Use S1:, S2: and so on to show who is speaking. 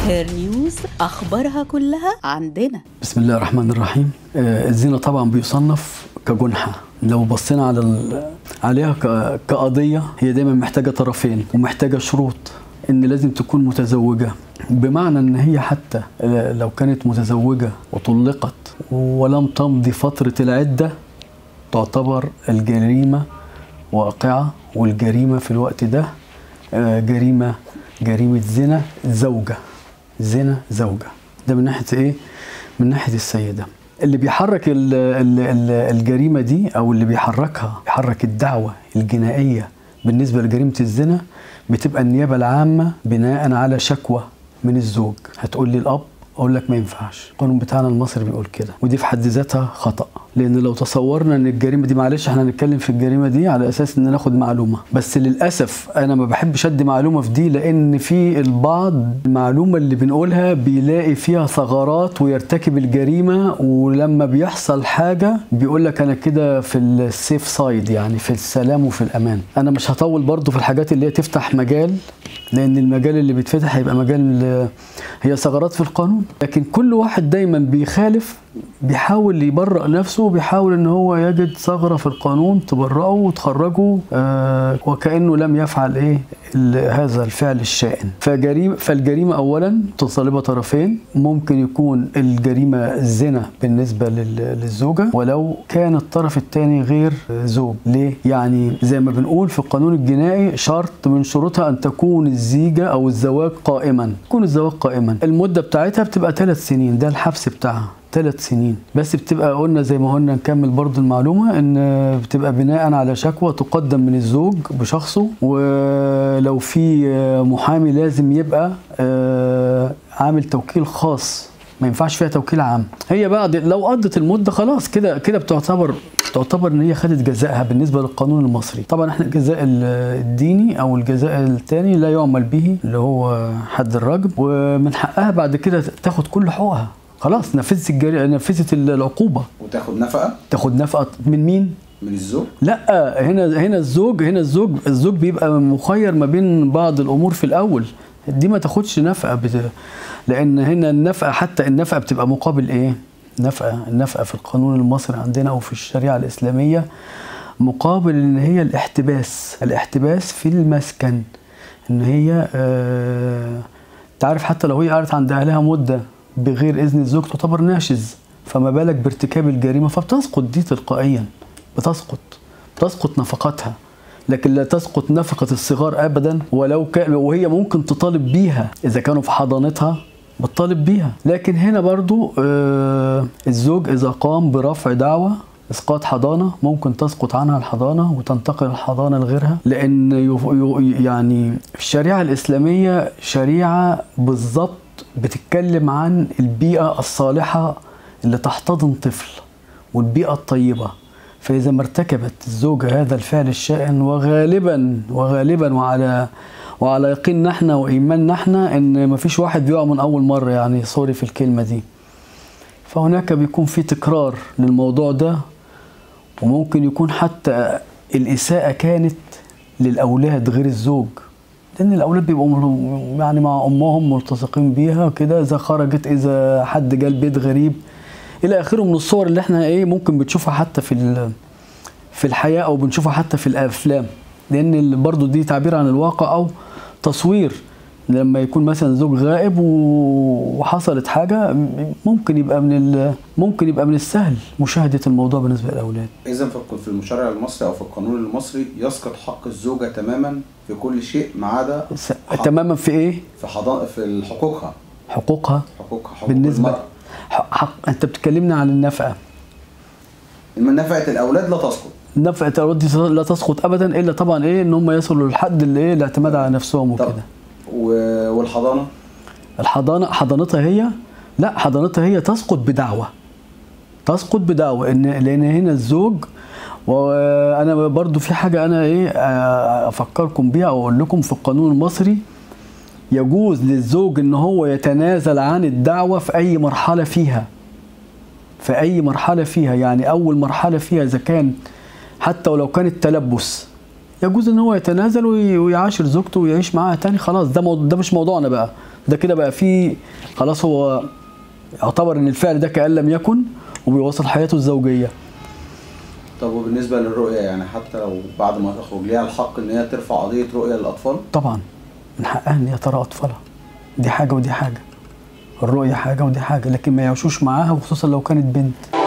S1: هير نيوز اخبارها كلها عندنا
S2: بسم الله الرحمن الرحيم آه، الزنا طبعا بيصنف كجنحة لو بصينا على ال... عليها ك... كقضية هي دايما محتاجة طرفين ومحتاجة شروط ان لازم تكون متزوجة بمعنى ان هي حتى آه، لو كانت متزوجة وطلقت ولم تمضي فترة العدة تعتبر الجريمة واقعة والجريمة في الوقت ده آه، جريمة جريمة زنا زوجة زنا زوجة ده من ناحية ايه؟ من ناحية السيدة اللي بيحرك ال ال ال الجريمة دي أو اللي بيحركها بيحرك الدعوة الجنائية بالنسبة لجريمة الزنا بتبقى النيابة العامة بناء على شكوى من الزوج هتقول لي الأب اقول لك ما ينفعش القانون بتاعنا المصري بيقول كده ودي في حد ذاتها خطا لان لو تصورنا ان الجريمه دي معلش احنا هنتكلم في الجريمه دي على اساس ان ناخد معلومه بس للاسف انا ما بحبش ادي معلومه في دي لان في البعض المعلومه اللي بنقولها بيلاقي فيها ثغرات ويرتكب الجريمه ولما بيحصل حاجه بيقول لك انا كده في السيف سايد يعني في السلام وفي الامان انا مش هطول برضو في الحاجات اللي هي تفتح مجال لان المجال اللي بيتفتح هيبقى مجال هي ثغرات في القانون لكن كل واحد دايما بيخالف بيحاول يبرأ نفسه وبيحاول ان هو يجد ثغرة في القانون تبرأه وتخرجه آه وكأنه لم يفعل ايه ال- هذا الفعل الشائن فجريمة فالجريمة اولا متطلبة طرفين ممكن يكون الجريمة الزنا بالنسبة لل- للزوجة ولو كان الطرف الثاني غير زوج ليه يعني زي ما بنقول في القانون الجنائي شرط من شروطها ان تكون الزيجة او الزواج قائما يكون الزواج قائما المدة بتاعتها بتبقى ثلاث سنين ده الحبس بتاعها ثلاث سنين بس بتبقى قلنا زي ما قلنا نكمل برضو المعلومة ان بتبقى بناء على شكوى تقدم من الزوج بشخصه ولو في محامي لازم يبقى آه، عامل توكيل خاص ما ينفعش فيها توكيل عام هي بعد لو قضت المدة خلاص كده كده بتعتبر تعتبر ان هي خدت جزائها بالنسبه للقانون المصري طبعا احنا الجزاء ال- الديني او الجزاء الثاني لا يعمل به اللي هو حد الرجم ومن حقها بعد كده تاخد كل حقوقها خلاص نفذت الجري... نفذت العقوبه
S3: وتاخد نفقه
S2: تاخد نفقه من مين
S3: من الزوج
S2: لا هنا هنا الزوج هنا الزوج الزوج بيبقى مخير ما بين بعض الامور في الاول دي ما تاخدش نفقه بت... لان هنا النفقه حتى النفقه بتبقى مقابل ايه نفقه النفقه في القانون المصري عندنا او في الشريعه الاسلاميه مقابل ان هي الاحتباس الاحتباس في المسكن ان هي آه تعرف حتى لو هي قعدت عند اهلها مده بغير اذن الزوج تعتبر ناشز فما بالك بارتكاب الجريمه فبتسقط دي تلقائيا بتسقط بتسقط نفقاتها لكن لا تسقط نفقة الصغار أبدا ولو كان وهي ممكن تطالب بيها إذا كانوا في حضانتها بتطالب بيها لكن هنا برضو آه الزوج إذا قام برفع دعوة اسقاط حضانه ممكن تسقط عنها الحضانه وتنتقل الحضانه لغيرها لان يف- ي- يعني الشريعه الاسلاميه شريعه بالظبط بتتكلم عن البيئه الصالحه اللي تحتضن طفل والبيئه الطيبه فاذا ما ارتكبت الزوجه هذا الفعل الشائن وغالبا وغالبا وعلى وعلى يقين احنا وايماننا احنا ان مفيش واحد بيقع من اول مره يعني سوري في الكلمه دي فهناك بيكون في تكرار للموضوع ده وممكن يكون حتى الإساءة كانت للأولاد غير الزوج لأن الأولاد بيبقوا مل- يعني مع أمهم ملتصقين بيها كده إذا خرجت إذا حد جه البيت غريب إلى آخره من الصور اللي إحنا إيه ممكن بتشوفها حتى في ال- في الحياة أو بنشوفها حتى في الأفلام لأن ال- برضو دي تعبير عن الواقع أو تصوير لما يكون مثلا زوج غائب و- وحصلت حاجة م- ممكن يبقى من ال- ممكن يبقى من السهل مشاهدة الموضوع بالنسبة للأولاد
S3: اذا في في المشرع المصري او في القانون المصري يسقط حق الزوجه تماما في كل شيء ما عدا
S2: س- تماما في إيه؟
S3: في حضان في حقوقها
S2: حقوقها
S3: حقوقها حقوق
S2: بالنسبة
S3: المرأة.
S2: حق حق أنت بتكلمنا عن النفقة
S3: إنما نفقه الاولاد لا تسقط
S2: نفقة الأولاد دي لا تسقط أبدا إلا طبعا إيه إن هم يصلوا للحد اللي إيه الاعتماد على نفسهم
S3: طب
S2: وكده
S3: و- والحضانه
S2: الحضانة حضانتها هي لا حضانتها هي تسقط بدعوة تسقط بدعوة ان لان هنا الزوج وانا برضو في حاجة انا ايه آه، افكركم بيها او اقول لكم في القانون المصري يجوز للزوج ان هو يتنازل عن الدعوة في اي مرحلة فيها في اي مرحلة فيها يعني اول مرحلة فيها اذا كان حتى ولو كانت تلبس يجوز ان هو يتنازل وي- ويعاشر زوجته ويعيش معاها تاني خلاص ده مو... ده مش موضوعنا بقى ده كده بقى فيه خلاص هو يعتبر ان الفعل ده كأن لم يكن وبيواصل حياته الزوجيه
S3: طب وبالنسبه للرؤيه يعني حتى لو بعد ما تخرج ليها الحق ان هي ترفع قضيه رؤيه للاطفال
S2: طبعا من حقها ان هي ترى اطفالها دي حاجه ودي حاجه الرؤيه حاجه ودي حاجه لكن ما يعيشوش معاها وخصوصا لو كانت بنت